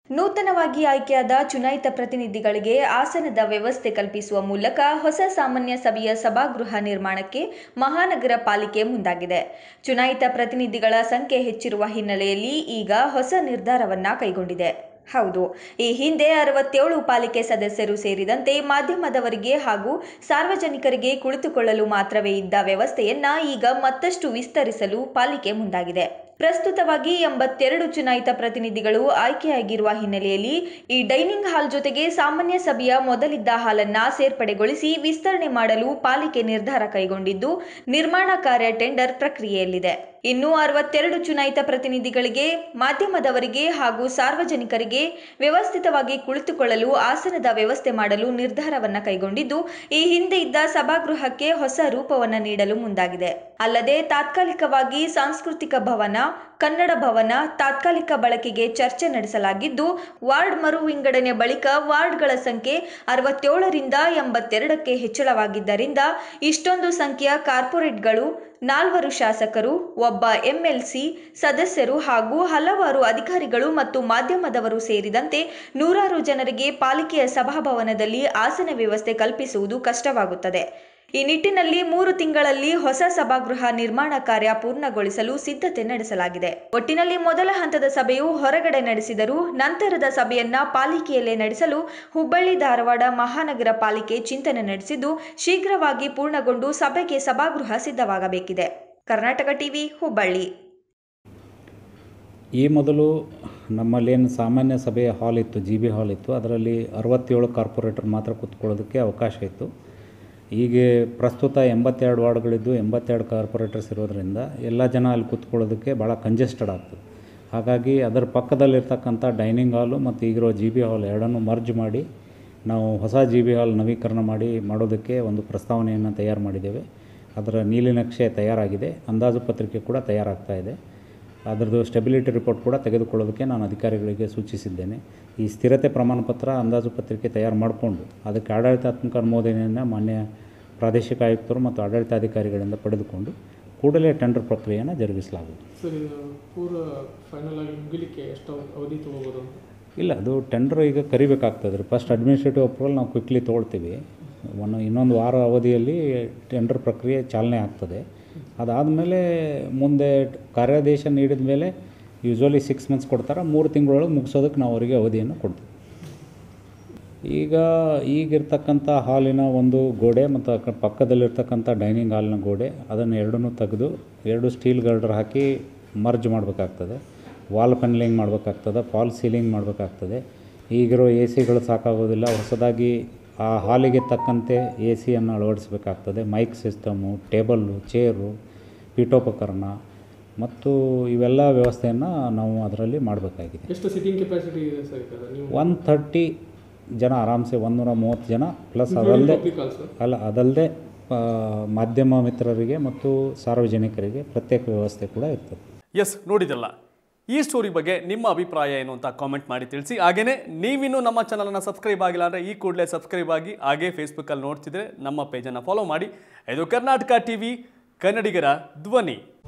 ನೂತನವಾಗಿ ಆಯ್ಕೆಯಾದ ಚುನಾಯಿತ ಪ್ರತಿನಿಧಿಗಳಿಗೆ ಆಸನದ ವ್ಯವಸ್ಥೆ ಕಲ್ಪಿಸುವ ಮೂಲಕ ಹೊಸ ಸಾಮಾನ್ಯ ಸಭೆಯ ಸಭಾಗೃಹ ನಿರ್ಮಾಣಕ್ಕೆ ಮಹಾನಗರ ಪಾಲಿಕೆ ಮುಂದಾಗಿದೆ ಚುನಾಯಿತ ಪ್ರತಿನಿಧಿಗಳ ಸಂಖ್ಯೆ ಹೆಚ್ಚಿರುವ ಹಿನ್ನೆಲೆಯಲ್ಲಿ ಈಗ ಹೊಸ ನಿರ್ಧಾರವನ್ನ ಕೈಗೊಂಡಿದೆ ಹೌದು ಈ ಹಿಂದೆ ಅರವತ್ತೇಳು ಪಾಲಿಕೆ ಸದಸ್ಯರು ಸೇರಿದಂತೆ ಮಾಧ್ಯಮದವರಿಗೆ ಹಾಗೂ ಸಾರ್ವಜನಿಕರಿಗೆ ಕುಳಿತುಕೊಳ್ಳಲು ಮಾತ್ರವೇ ಇದ್ದ ವ್ಯವಸ್ಥೆಯನ್ನ ಈಗ ಮತ್ತಷ್ಟು ವಿಸ್ತರಿಸಲು ಪಾಲಿಕೆ ಮುಂದಾಗಿದೆ ಪ್ರಸ್ತುತವಾಗಿ ಎಂಬತ್ತೆರಡು ಚುನಾಯಿತ ಪ್ರತಿನಿಧಿಗಳು ಆಯ್ಕೆಯಾಗಿರುವ ಹಿನ್ನೆಲೆಯಲ್ಲಿ ಈ ಡೈನಿಂಗ್ ಹಾಲ್ ಜೊತೆಗೆ ಸಾಮಾನ್ಯ ಸಭೆಯ ಮೊದಲಿದ್ದ ಹಾಲನ್ನ ಸೇರ್ಪಡೆಗೊಳಿಸಿ ವಿಸ್ತರಣೆ ಮಾಡಲು ಪಾಲಿಕೆ ನಿರ್ಧಾರ ಕೈಗೊಂಡಿದ್ದು ನಿರ್ಮಾಣ ಕಾರ್ಯ ಟೆಂಡರ್ ಪ್ರಕ್ರಿಯೆಯಲ್ಲಿದೆ ಇನ್ನು ಅರವತ್ತೆರಡು ಚುನಾಯಿತ ಪ್ರತಿನಿಧಿಗಳಿಗೆ ಮಾಧ್ಯಮದವರಿಗೆ ಹಾಗೂ ಸಾರ್ವಜನಿಕರಿಗೆ ವ್ಯವಸ್ಥಿತವಾಗಿ ಕುಳಿತುಕೊಳ್ಳಲು ಆಸನದ ವ್ಯವಸ್ಥೆ ಮಾಡಲು ನಿರ್ಧಾರವನ್ನ ಕೈಗೊಂಡಿದ್ದು ಈ ಹಿಂದೆ ಇದ್ದ ಸಭಾಗೃಹಕ್ಕೆ ಹೊಸ ರೂಪವನ್ನ ನೀಡಲು ಮುಂದಾಗಿದೆ ಅಲ್ಲದೆ ತಾತ್ಕಾಲಿಕವಾಗಿ ಸಾಂಸ್ಕೃತಿಕ ಭವನ ಕನ್ನಡ ಭವನ ತಾತ್ಕಾಲಿಕ ಬಳಕೆಗೆ ಚರ್ಚೆ ನಡೆಸಲಾಗಿದ್ದು ವಾರ್ಡ್ ಮರು ವಿಂಗಡಣೆ ಬಳಿಕ ವಾರ್ಡ್ಗಳ ಸಂಖ್ಯೆ ಅರವತ್ತೇಳರಿಂದ ಎಂಬತ್ತೆರಡಕ್ಕೆ ಹೆಚ್ಚಳವಾಗಿದ್ದರಿಂದ ಇಷ್ಟೊಂದು ಸಂಖ್ಯೆಯ ಕಾರ್ಪೊರೇಟ್ಗಳು ನಾಲ್ವರು ಶಾಸಕರು ಒಬ್ಬ ಎಂಎಲ್ಸಿ ಸದಸ್ಯರು ಹಾಗೂ ಹಲವಾರು ಅಧಿಕಾರಿಗಳು ಮತ್ತು ಮಾಧ್ಯಮದವರು ಸೇರಿದಂತೆ ನೂರಾರು ಜನರಿಗೆ ಪಾಲಿಕೆಯ ಸಭಾಭವನದಲ್ಲಿ ಆಸನ ವ್ಯವಸ್ಥೆ ಕಲ್ಪಿಸುವುದು ಕಷ್ಟವಾಗುತ್ತದೆ ಈ ನಿಟ್ಟಿನಲ್ಲಿ ಮೂರು ತಿಂಗಳಲ್ಲಿ ಹೊಸ ಸಭಾಗೃಹ ನಿರ್ಮಾಣ ಕಾರ್ಯ ಪೂರ್ಣಗೊಳಿಸಲು ಸಿದ್ಧತೆ ನಡೆಸಲಾಗಿದೆ ಒಟ್ಟಿನಲ್ಲಿ ಮೊದಲ ಹಂತದ ಸಭೆಯು ಹೊರಗಡೆ ನಡೆಸಿದರೂ ನಂತರದ ಸಭೆಯನ್ನ ಪಾಲಿಕೆಯಲ್ಲೇ ನಡೆಸಲು ಹುಬ್ಬಳ್ಳಿ ಧಾರವಾಡ ಮಹಾನಗರ ಪಾಲಿಕೆ ಚಿಂತನೆ ನಡೆಸಿದ್ದು ಶೀಘ್ರವಾಗಿ ಪೂರ್ಣಗೊಂಡು ಸಭೆಗೆ ಸಭಾಗೃಹ ಸಿದ್ಧವಾಗಬೇಕಿದೆ ಕರ್ನಾಟಕ ಟಿವಿ ಹುಬ್ಬಳ್ಳಿ ಈ ಮೊದಲು ನಮ್ಮಲ್ಲೇನು ಸಾಮಾನ್ಯ ಸಭೆಯ ಹಾಲ್ ಇತ್ತು ಜಿ ಬಿ ಹಾಲ್ ಇತ್ತು ಅದರಲ್ಲಿ ಅರವತ್ತೇಳು ಕಾರ್ಪೊರೇಟರ್ ಮಾತ್ರ ಕೂತ್ಕೊಳ್ಳೋದಕ್ಕೆ ಅವಕಾಶ ಇತ್ತು ಈಗ ಪ್ರಸ್ತುತ ಎಂಬತ್ತೆರಡು ವಾರ್ಡ್ಗಳಿದ್ದು ಎಂಬತ್ತೆರಡು ಕಾರ್ಪೊರೇಟರ್ಸ್ ಇರೋದರಿಂದ ಎಲ್ಲ ಜನ ಅಲ್ಲಿ ಕೂತ್ಕೊಳ್ಳೋದಕ್ಕೆ ಭಾಳ ಕಂಜೆಸ್ಟೆಡ್ ಆಗ್ತದೆ ಹಾಗಾಗಿ ಅದರ ಪಕ್ಕದಲ್ಲಿರ್ತಕ್ಕಂಥ ಡೈನಿಂಗ್ ಹಾಲು ಮತ್ತು ಈಗಿರೋ ಜಿ ಬಿ ಹಾಲ್ ಎರಡನ್ನೂ ಮರ್ಜ್ ಮಾಡಿ ನಾವು ಹೊಸ ಜಿ ಬಿ ಹಾಲ್ ನವೀಕರಣ ಮಾಡಿ ಮಾಡೋದಕ್ಕೆ ಒಂದು ಪ್ರಸ್ತಾವನೆಯನ್ನು ತಯಾರು ಮಾಡಿದ್ದೇವೆ ಅದರ ನೀಲಿನಕ್ಷೆ ತಯಾರಾಗಿದೆ ಅಂದಾಜು ಪತ್ರಿಕೆ ಕೂಡ ತಯಾರಾಗ್ತಾ ಇದೆ ಅದರದ್ದು ಸ್ಟೆಬಿಲಿಟಿ ರಿಪೋರ್ಟ್ ಕೂಡ ತೆಗೆದುಕೊಳ್ಳೋದಕ್ಕೆ ನಾನು ಅಧಿಕಾರಿಗಳಿಗೆ ಸೂಚಿಸಿದ್ದೇನೆ ಈ ಸ್ಥಿರತೆ ಪ್ರಮಾಣ ಪತ್ರ ಅಂದಾಜು ಪತ್ರಿಕೆ ತಯಾರು ಮಾಡಿಕೊಂಡು ಅದಕ್ಕೆ ಆಡಳಿತಾತ್ಮಕ ಅನುಮೋದನೆಯನ್ನು ಮಾನ್ಯ ಪ್ರಾದೇಶಿಕ ಆಯುಕ್ತರು ಮತ್ತು ಆಡಳಿತಾಧಿಕಾರಿಗಳಿಂದ ಪಡೆದುಕೊಂಡು ಕೂಡಲೇ ಟೆಂಡರ್ ಪ್ರಕ್ರಿಯೆಯನ್ನು ಜರುಗಿಸಲಾಗುವುದು ಸರ್ ಇದು ಪೂರ ಫೈನಲ್ ಆಗಿ ಮುಗಿಲಿಕ್ಕೆ ಎಷ್ಟು ಅವ- ಅವಧಿ ತೊಗೋಬೋದು ಅಂತ ಇಲ್ಲ ಅದು ಟೆಂಡರ್ ಈಗ ಕರಿಬೇಕಾಗ್ತದೆ ರೀ ಫಸ್ಟ್ ಅಡ್ಮಿನಿಸ್ಟ್ರೇಟಿವ್ ಅಪ್ರೂವಲ್ ನಾವು ಕ್ವಿಕ್ಲಿ ತೊಗೊಳ್ತೀವಿ ಒಂದು ಇನ್ನೊಂದು ವಾರ ಅವಧಿಯಲ್ಲಿ ಟೆಂಡರ್ ಪ್ರಕ್ರಿಯೆ ಚಾಲನೆ ಆಗ್ತದೆ ಅದಾದಮೇಲೆ ಮುಂದೆ ಕಾರ್ಯಾದೇಶ ನೀಡಿದ ಮೇಲೆ ಯೂಶ್ವಲಿ ಸಿಕ್ಸ್ ಮಂತ್ಸ್ ಕೊಡ್ತಾರೆ ಮೂರು ತಿಂಗಳೊಳಗೆ ಮುಗಿಸೋದಕ್ಕೆ ನಾವು ಅವರಿಗೆ ಅವಧಿಯನ್ನು ಕೊಡ್ತೀವಿ ಈಗ ಈಗಿರ್ತಕ್ಕಂಥ ಹಾಲಿನ ಒಂದು ಗೋಡೆ ಮತ್ತು ಅಕ್ಕ ಪಕ್ಕದಲ್ಲಿರ್ತಕ್ಕಂಥ ಡೈನಿಂಗ್ ಹಾಲಿನ ಗೋಡೆ ಅದನ್ನು ಎರಡನ್ನೂ ತೆಗೆದು ಎರಡು ಸ್ಟೀಲ್ ಗರ್ಡರ್ ಹಾಕಿ ಮರ್ಜ್ ಮಾಡಬೇಕಾಗ್ತದೆ ವಾಲ್ ಪೆನ್ಲಿಂಗ್ ಮಾಡಬೇಕಾಗ್ತದೆ ಫಾಲ್ ಸೀಲಿಂಗ್ ಮಾಡಬೇಕಾಗ್ತದೆ ಈಗಿರೋ ಎ ಸಿಗಳು ಸಾಕಾಗೋದಿಲ್ಲ ಹೊಸದಾಗಿ ಆ ಹಾಲಿಗೆ ತಕ್ಕಂತೆ ಎ ಸಿಯನ್ನು ಅಳವಡಿಸಬೇಕಾಗ್ತದೆ ಮೈಕ್ ಸಿಸ್ಟಮು ಟೇಬಲ್ಲು ಚೇರು ಪೀಠೋಪಕರಣ ಮತ್ತು ಇವೆಲ್ಲ ವ್ಯವಸ್ಥೆಯನ್ನು ನಾವು ಅದರಲ್ಲಿ ಮಾಡಬೇಕಾಗಿದೆ ಎಷ್ಟು ಸಿಟ್ಟಿಂಗ್ ಕೆಪಾಸಿಟಿ ಇದೆ ಸರ್ ಈಗ ನೀವು ಒನ್ ಥರ್ಟಿ ಜನ ಆರಾಮ್ಸೆ ಒಂದೂರ ಮೂವತ್ತು ಜನ ಪ್ಲಸ್ ಅದಲ್ಲದೆ ಪಬ್ಲಿಕ್ ಆಲ್ಸೋ ಅಲ್ಲ ಅದಲ್ಲದೆ ಆ, ಮಾಧ್ಯಮ ಮಿತ್ರರಿಗೆ ಮತ್ತು ಸಾರ್ವಜನಿಕರಿಗೆ ಪ್ರತ್ಯೇಕ ವ್ಯವಸ್ಥೆ ಕೂಡ ಇರ್ತದೆ ಎಸ್ ನೋಡಿದಲ್ಲ ಈ ಸ್ಟೋರಿ ಬಗ್ಗೆ ನಿಮ್ಮ ಅಭಿಪ್ರಾಯ ಏನು ಅಂತ ಕಾಮೆಂಟ್ ಮಾಡಿ ತಿಳಿಸಿ ಹಾಗೇನೇ ನೀವಿನ್ನೂ ನಮ್ಮ ಚಾನಲನ್ನು ಸಬ್ಸ್ಕ್ರೈಬ್ ಆಗಿಲ್ಲ ಅಂದರೆ ಈ ಕೂಡಲೇ ಸಬ್ಸ್ಕ್ರೈಬ್ ಆಗಿ ಹಾಗೇ ಫೇಸ್ಬುಕ್ಕಲ್ಲಿ ನೋಡ್ತಿದ್ರೆ ನಮ್ಮ ಪೇಜನ್ನು ಫಾಲೋ ಮಾಡಿ ಇದು ಕರ್ನಾಟಕ ಟಿವಿ ಕನ್ನಡಿಗರ ಧ್ವನಿ